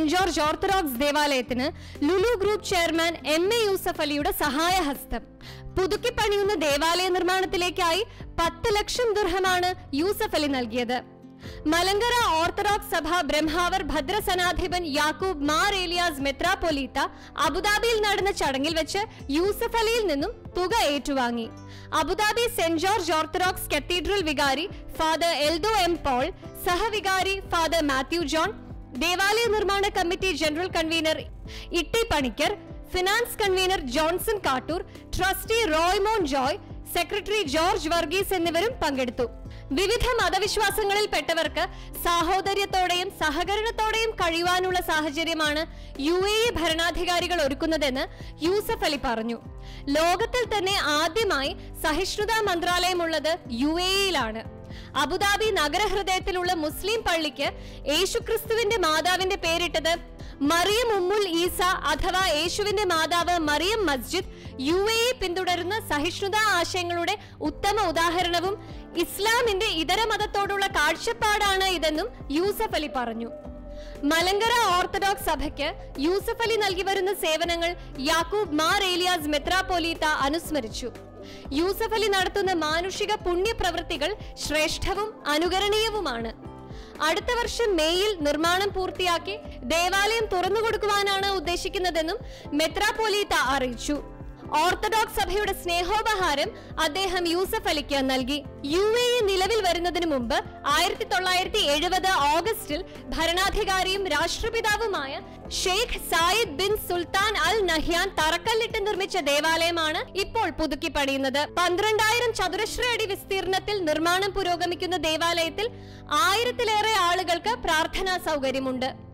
saint George orthodox ദേവാലയത്തിന് Lulu group chairman M A Yusuf അലിയുടെ സഹായഹസ്തം പുതുക്കി പണിയുന്ന ദേവാലയ നിർമ്മാണത്തിലേക്കായി പത്ത് ലക്ഷം ദുർഹമാണ് യൂസഫ് അലി നൽകിയത് മലങ്കര ഓർത്തഡോക്സ് സഭ ബ്രഹ്മാവർ ഭദ്രസനാധിപൻ യാക്കൂബ് മാർ ഏലിയാസ് മെത്രാപ്പൊലീത്ത അബുദാബിയിൽ നടന്ന ചടങ്ങിൽ വെച്ച് യൂസഫ് അലിയിൽ നിന്നും തുക ഏറ്റുവാങ്ങി Abu Dhabi saint George orthodox cathedral വികാരി ഫാദർ എൽദോ എം പോൾ സഹവികാരി ഫാദർ മാത്യു ജോൺ ദേവാലയ നിർമ്മാണ committee general convener Itty Panicker finance convener Johnson Kattoor trustee Roymon Joy secretary George Varghese എന്നിവരും പങ്കെടുത്തു വിവിധ മതവിശ്വാസങ്ങളിൽപ്പെട്ടവർക്ക് സാഹോദര്യത്തോടെയും സഹകരണത്തോടെയും കഴിയുവാനുള്ള സാഹചര്യമാണ് യു എ ഇ ഭരണാധികാരികൾ ഒരുക്കുന്നതെന്ന് യൂസഫ് അലി പറഞ്ഞു ലോകത്തിൽ തന്നെ ആദ്യമായി സഹിഷ്ണുതാ മന്ത്രാലയമുള്ളത് യു എ ഇയിലാണ് അബുദാബി നഗരഹൃദയത്തിലുള്ള മുസ്ലിം പള്ളിക്ക് യേശുക്രിസ്തുവിന്റെ മാതാവിന്റെ പേരിട്ടത് മറിയം ഉമ്മുൽ ഈസ അഥവാ യേശുവിന്റെ മാതാവ് മറിയം മസ്ജിദ് യു എ ഇ പിന്തുടരുന്ന സഹിഷ്ണുതാ ആശയങ്ങളുടെ ഉത്തമ ഉദാഹരണവും ഇസ്ലാമിന്റെ ഇതര മതത്തോടുള്ള കാഴ്ചപ്പാടാണ് ഇതെന്നും യൂസഫ് അലി പറഞ്ഞു മലങ്കര ഓർത്തഡോക്സ് സഭയ്ക്ക് യൂസഫ് അലി നൽകി വരുന്ന സേവനങ്ങൾ യാക്കൂബ് മാർ ഏലിയാസ് മെത്രാപോലീത്ത അനുസ്മരിച്ചു യൂസഫ് അലി നടത്തുന്ന മാനുഷിക പുണ്യപ്രവൃത്തികൾ ശ്രേഷ്ഠവും അനുകരണീയവുമാണ് അടുത്ത വർഷം മേയിൽ നിർമ്മാണം പൂർത്തിയാക്കി ദേവാലയം തുറന്നുകൊടുക്കുവാനാണ് ഉദ്ദേശിക്കുന്നതെന്നും മെത്രാപോലീത്ത അറിയിച്ചു ഓർത്തഡോക്സ് സഭയുടെ സ്നേഹോപഹാരം അദ്ദേഹം യൂസഫ് അലിക്ക് നൽകി യു എ ഇ നിലവിൽ വരുന്നതിന് മുമ്പ് ആയിരത്തി തൊള്ളായിരത്തി എഴുപത് ഓഗസ്റ്റിൽ ഭരണാധികാരിയും രാഷ്ട്രപിതാവുമായ Sheikh Zayed bin Sultan Al Nahyan തറക്കല്ലിട്ട് നിർമ്മിച്ച ദേവാലയമാണ് ഇപ്പോൾ പുതുക്കി പണിയുന്നത് പന്ത്രണ്ടായിരം ചതുരശ്ര അടി വിസ്തീർണത്തിൽ നിർമ്മാണം പുരോഗമിക്കുന്ന ദേവാലയത്തിൽ ആയിരത്തിലേറെ ആളുകൾക്ക് പ്രാർത്ഥനാ സൗകര്യമുണ്ട്